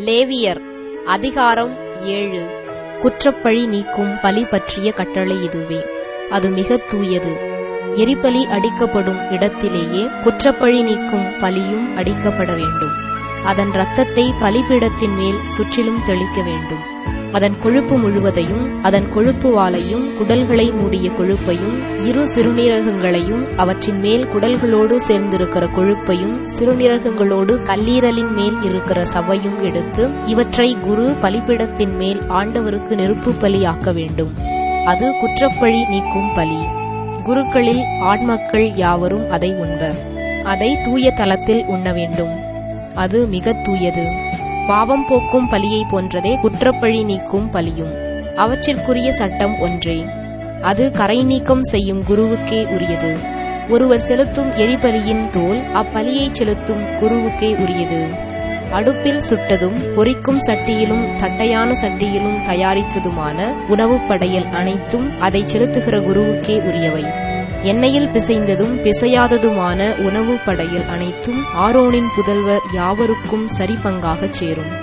லேவியர் அதிகாரம் ஏழு குற்றப்பழி நீக்கும் பலி பற்றிய கட்டளை இதுவே அது மிகத் தூயது எரிபலி அடிக்கப்படும் இடத்திலேயே குற்றப்பழி நீக்கும் பலியும் அடிக்கப்பட வேண்டும் அதன் இரத்தத்தை பலிபீடத்தின் மேல் சுற்றிலும் தெளிக்க வேண்டும் அதன் கொழுப்பு முழுவதையும் அதன் கொழுப்பு வாலையும் குடல்களை மூடிய கொழுப்பையும் இரு சிறுநீரகங்களையும் அவற்றின் மேல் குடல்களோடு சேர்ந்திருக்கிற கொழுப்பையும் சிறுநீரகங்களோடு கல்லீரலின் மேல் இருக்கிற சவையும் எடுத்து இவற்றை குரு பலிபீடத்தின் மேல் ஆண்டவருக்கு நெருப்பு பலியாக்க வேண்டும் அது குற்றப்பழி நீக்கும் பலி குருக்களில் ஆண்மக்கள் யாவரும் அதை உண்பர் அதை தூய தலத்தில் உண்ண வேண்டும் அது மிகத் தூயது பாவம் போக்கும் பலியை போன்றதே குற்றப்பழி நீக்கும் பலியும் அவற்றிற்குரிய சட்டம் ஒன்றே அது கரை நீக்கம் செய்யும் குருவுக்கே உரியது ஒருவர் செலுத்தும் எரிபலியின் தோல் அப்பலியை செலுத்தும் குருவுக்கே உரியது அடுப்பில் சுட்டதும் பொரிக்கும் சட்டியிலும் தட்டையான சட்டியிலும் தயாரித்ததுமான உணவுப் படையல் அனைத்தும் அதை செலுத்துகிற குருவுக்கே உரியவை எண்ணெயில் பிசைந்ததும் பிசையாததுமான உணவு படையல் அனைத்தும் ஆரோனின் புதல்வர் யாவருக்கும் சரிபங்காகச் சேரும்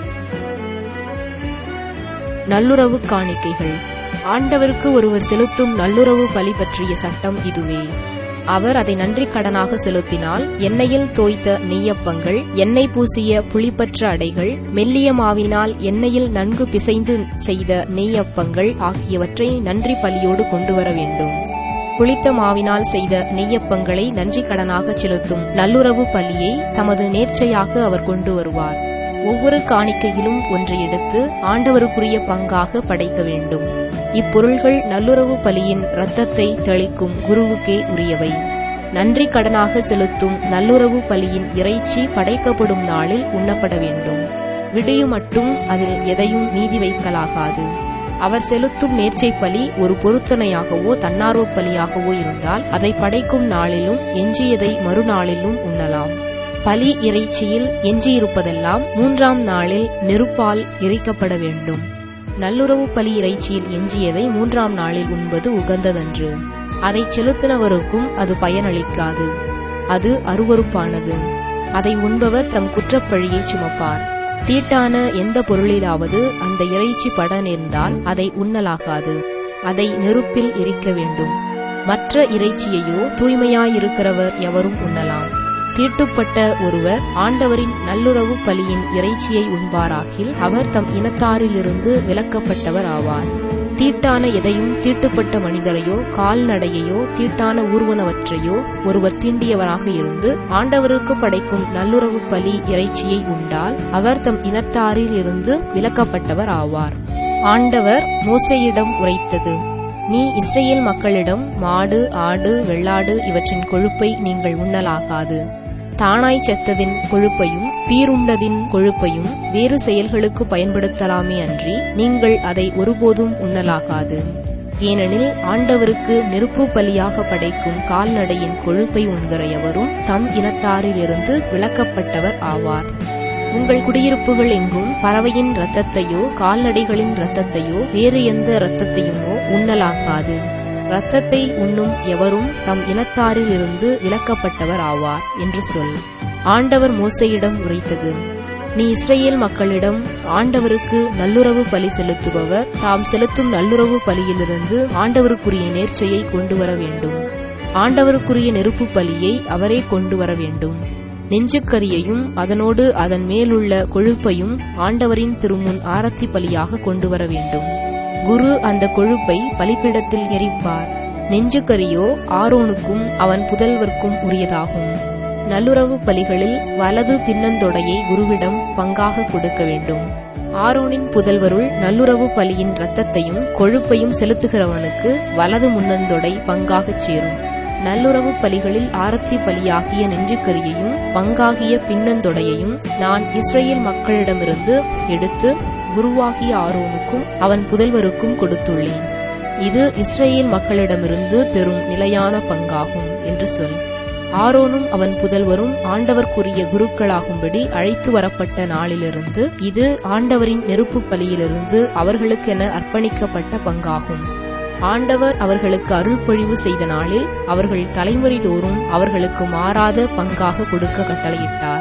நல்லுறவு காணிக்கைகள் ஆண்டவருக்கு ஒருவர் செலுத்தும் நல்லுறவு பலி பற்றிய சட்டம் இதுவே அவர் அதை நன்றி கடனாக செலுத்தினால் எண்ணெயில் தோய்த்த நெய்யப்பங்கள் எண்ணெய் பூசிய புளிப்பற்ற அடைகள் மெல்லிய மாவினால் எண்ணெயில் நன்கு பிசைந்து செய்த நெய்யப்பங்கள் ஆகியவற்றை நன்றி பலியோடு கொண்டு வர வேண்டும் புளித்த மாவினால் செய்த நெய்யப்பங்களை நன்றி கடனாக செலுத்தும் நல்லுறவு பலியை தமது நேர்ச்சையாக அவர் கொண்டு வருவார் ஒவ்வொரு காணிக்கையிலும் ஒன்றை எடுத்து ஆண்டவருக்குரிய பங்காக படைக்க வேண்டும் இப்பொருள்கள் நல்லுறவு பலியின் இரத்தத்தை தெளிக்கும் குருவுக்கே உரியவை நன்றி கடனாக செலுத்தும் நல்லுறவு பலியின் இறைச்சி படைக்கப்படும் நாளில் உண்ணப்பட வேண்டும் விடியும் மட்டும் அதில் எதையும் மீதி வைக்கலாகாது அவர் செலுத்தும் நேர்ச்சை பலி ஒரு பொருத்தனையாகவோ தன்னார்வ பலியாகவோ இருந்தால் அதை படைக்கும் நாளிலும் எஞ்சியதை மறுநாளிலும் உண்ணலாம் பலி இறைச்சியில் எஞ்சியிருப்பதெல்லாம் மூன்றாம் நாளில் நெருப்பால் எரிக்கப்பட வேண்டும் நல்லுறவு பலி இறைச்சியில் எஞ்சியதை மூன்றாம் நாளில் உண்பது உகந்ததன்று அதை செலுத்தினவருக்கும் அது பயனளிக்காது அது அருவறுப்பானது அதை உண்பவர் தம் குற்றப்பழியை சுமப்பார் தீட்டான எந்த பொருளிலாவது அந்த இறைச்சி பட நேர்ந்தால் அதை உண்ணலாகாது அதை நெருப்பில் எரிக்க வேண்டும் மற்ற இறைச்சியையோ தூய்மையாயிருக்கிறவர் எவரும் உண்ணலாம் தீட்டுப்பட்ட ஒருவர் ஆண்டவரின் நல்லுறவு பலியின் இறைச்சியை உண்பாராகில் அவர் தம் இனத்தாரிலிருந்து விலக்கப்பட்டவர் ஆவார் தீட்டான எதையும் தீட்டுப்பட்ட மனிதரையோ கால்நடையையோ தீட்டான ஊர்வனவற்றையோ ஒருவர் தீண்டியவராக இருந்து ஆண்டவருக்கு படைக்கும் நல்லுறவு பலி இறைச்சியை உண்டால் அவர் தம் இனத்தாரில் இருந்து விலக்கப்பட்டவர் ஆவார் ஆண்டவர் மோசையிடம் உரைத்தது நீ இஸ்ரேல் மக்களிடம் மாடு ஆடு வெள்ளாடு இவற்றின் கொழுப்பை நீங்கள் உண்ணலாகாது தானாய் செத்ததின் கொழுப்பையும் பீருண்டதின் கொழுப்பையும் வேறு செயல்களுக்கு பயன்படுத்தலாமே அன்றி நீங்கள் அதை ஒருபோதும் உண்ணலாகாது ஏனெனில் ஆண்டவருக்கு நெருப்பு பலியாக படைக்கும் கால்நடையின் கொழுப்பை உண்கிற எவரும் தம் இனத்தாரிலிருந்து விளக்கப்பட்டவர் ஆவார் உங்கள் குடியிருப்புகள் எங்கும் பறவையின் இரத்தத்தையோ கால்நடைகளின் இரத்தத்தையோ வேறு எந்த இரத்தத்தையுமோ உண்ணலாகாது இரத்தத்தை உண்ணும் எவரும் தம் இனத்தாரில் இருந்து விலக்கப்பட்டவர் ஆவார் என்று சொல் ஆண்டவர் மோசையிடம் உரைத்தது நீ இஸ்ரேல் மக்களிடம் ஆண்டவருக்கு நல்லுறவு பலி செலுத்துபவர் தாம் செலுத்தும் நல்லுறவு பலியிலிருந்து ஆண்டவருக்குரிய நேர்ச்சையை கொண்டு வர வேண்டும் ஆண்டவருக்குரிய நெருப்பு பலியை அவரே கொண்டு வர வேண்டும் நெஞ்சுக்கரியையும் அதனோடு அதன் மேலுள்ள கொழுப்பையும் ஆண்டவரின் திருமுன் ஆரத்தி பலியாக கொண்டு வர வேண்டும் குரு அந்த கொழுப்பை பலிப்பிடத்தில் எரிப்பார் நெஞ்சுக்கரியோ ஆரோனுக்கும் அவன் புதல்வர்க்கும் உரியதாகும் நல்லுறவு பலிகளில் வலது பின்னந்தொடையை குருவிடம் பங்காக கொடுக்க வேண்டும் ஆரோனின் புதல்வருள் நல்லுறவு பலியின் இரத்தத்தையும் கொழுப்பையும் செலுத்துகிறவனுக்கு வலது முன்னந்தொடை பங்காகச் சேரும் நல்லுறவு பலிகளில் ஆரத்தி பலியாகிய நெஞ்சுக்கரியையும் பங்காகிய பின்னந்தொடையையும் நான் இஸ்ரேல் மக்களிடமிருந்து எடுத்து குருவாகிய ஆரோனுக்கும் அவன் புதல்வருக்கும் கொடுத்துள்ளேன் இது இஸ்ரேல் மக்களிடமிருந்து பெரும் நிலையான பங்காகும் என்று சொல் ஆரோனும் அவன் புதல்வரும் ஆண்டவர்க்குரிய குருக்களாகும்படி அழைத்து வரப்பட்ட நாளிலிருந்து இது ஆண்டவரின் நெருப்பு பலியிலிருந்து அவர்களுக்கென அர்ப்பணிக்கப்பட்ட பங்காகும் ஆண்டவர் அவர்களுக்கு அருள்பொழிவு செய்த நாளில் அவர்கள் தலைமுறை தோறும் அவர்களுக்கு மாறாத பங்காக கொடுக்க கட்டளையிட்டார்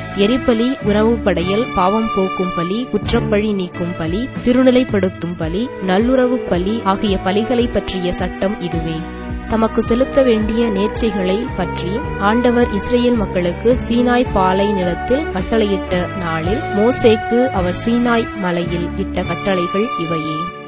எரிபலி உணவு படையல் பாவம் போக்கும் பலி குற்றப்பழி நீக்கும் பலி திருநிலைப்படுத்தும் பலி நல்லுறவு பலி ஆகிய பலிகளை பற்றிய சட்டம் இதுவே தமக்கு செலுத்த வேண்டிய நேர்ச்சைகளை பற்றி ஆண்டவர் இஸ்ரேல் மக்களுக்கு சீனாய் பாலை நிலத்தில் கட்டளையிட்ட நாளில் மோசேக்கு அவர் சீனாய் மலையில் இட்ட கட்டளைகள் இவையே